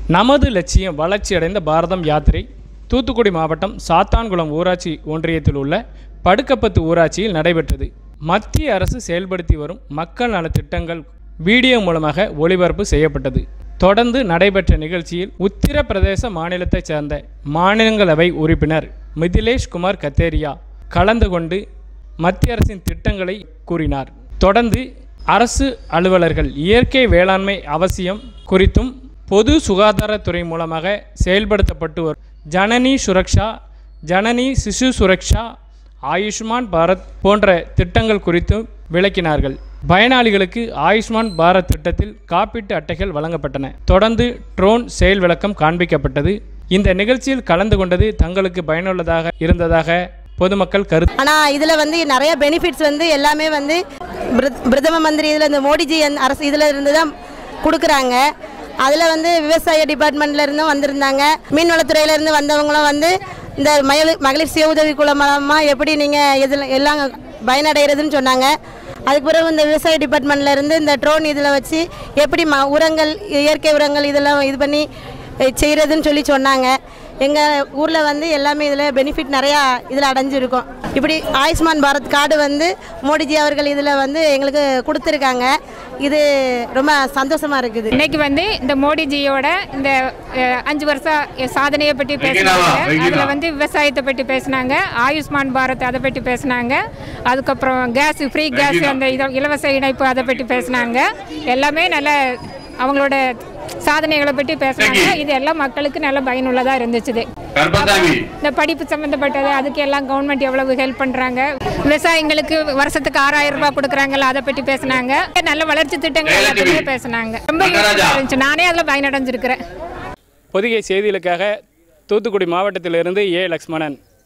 நமது லட்சியம் வளர்ச்சியடைந்த பாரதம் யாத்திரை தூத்துக்குடி மாவட்டம் சாத்தான்குளம் ஊராட்சி ஒன்றியத்தில் உள்ள படுக்கப்பத்து ஊராட்சியில் நடைபெற்றது மத்திய அரசு செயல்படுத்தி வரும் மக்கள் நலத் திட்டங்கள் வீடியோ மூலமாக ஒளிபரப்பு செய்யப்பட்டது தொடர்ந்து நடைபெற்ற நிகழ்ச்சியில் உத்தரப்பிரதேச மாநிலத்தைச் சேர்ந்த மாநிலங்களவை உறுப்பினர் மிதிலேஷ் குமார் கத்தேரியா கலந்து கொண்டு மத்திய அரசின் திட்டங்களை கூறினார் தொடர்ந்து அரசு அலுவலர்கள் இயற்கை வேளாண்மை அவசியம் குறித்தும் பொது சுகாதாரத்துறை மூலமாக செயல்படுத்தப்பட்டு வரும் ஜனனி சுரக்ஷா ஜனனி சிசு சுரக்ஷா ஆயுஷ்மான் பாரத் போன்ற திட்டங்கள் குறித்தும் விளக்கினார்கள் பயனாளிகளுக்கு ஆயுஷ்மான் பாரத் திட்டத்தில் காப்பீட்டு அட்டைகள் வழங்கப்பட்டன தொடர்ந்து ட்ரோன் செயல் விளக்கம் காண்பிக்கப்பட்டது இந்த நிகழ்ச்சியில் கலந்து கொண்டது தங்களுக்கு பயனுள்ளதாக இருந்ததாக பொதுமக்கள் கருத்து ஆனால் இதில் வந்து நிறைய பெனிஃபிட்ஸ் வந்து எல்லாமே வந்து பிர- பிரதம மந்திரி இதில் இந்த மோடிஜி அந்த அரசு இதில் இருந்து தான் கொடுக்குறாங்க அதில் வந்து விவசாய டிபார்ட்மெண்ட்ல இருந்தும் வந்திருந்தாங்க மீன்வளத்துறையில இருந்து வந்தவங்களும் வந்து இந்த மகளிர் மகளிர் சுய உதவி குழு மூலமாக எப்படி நீங்கள் இதில் எல்லாம் பயனடைகிறதுன்னு சொன்னாங்க அதுக்கு பிறகு இந்த விவசாய டிபார்ட்மெண்ட்ல இருந்து இந்த ட்ரோன் இதில் வச்சு எப்படி ம உரங்கள் இயற்கை உரங்கள் இதெல்லாம் இது பண்ணி செய்கிறதுன்னு சொல்லி சொன்னாங்க எங்கள் ஊரில் வந்து எல்லாமே இதில் பெனிஃபிட் நிறையா இதில் அடைஞ்சிருக்கோம் இப்படி ஆயுஷ்மான் பாரத் கார்டு வந்து மோடிஜி அவர்கள் இதில் வந்து எங்களுக்கு கொடுத்துருக்காங்க இது ரொம்ப சந்தோஷமாக இருக்குது இன்னைக்கு வந்து இந்த மோடிஜியோட இந்த அஹ், அஞ்சு வருஷம் சாதனையை பற்றி பேசினாங்க அதில் வந்து விவசாயத்தை பற்றி பேசினாங்க ஆயுஷ்மான் பாரத் அதை பற்றி பேசினாங்க அதுக்கப்புறம் கேஸ் ஃப்ரீ கேஸ் அந்த இத இலவச இணைப்பு அதை பற்றி பேசினாங்க எல்லாமே நல்ல அவங்களோட சாதனைகளை பற்றி பேசினாங்க இது எல்லாம் மக்களுக்கு நல்ல பயனுள்ளதாக இருந்துச்சு கர்ப்பசாமி இந்த படிப்பு சம்மந்தப்பட்டது அதுக்கு எல்லாம் கவர்மெண்ட் எவ்வளவு ஹெல்ப் பண்ணுறாங்க விவசாயிங்களுக்கு வருஷத்துக்கு ஆறாயிரம் ரூபாய் கொடுக்குறாங்கல்ல அதை பற்றி பேசினாங்க நல்ல வளர்ச்சி திட்டங்கள் எல்லாத்தையுமே பேசினாங்க ரொம்ப useful-ஆ இருந்துச்சு நானே அதில் பயனடைஞ்சிருக்கிறேன் பொதிகை செய்திகளுக்காக தூத்துக்குடி மாவட்டத்திலிருந்து ஏ லக்ஷ்மணன்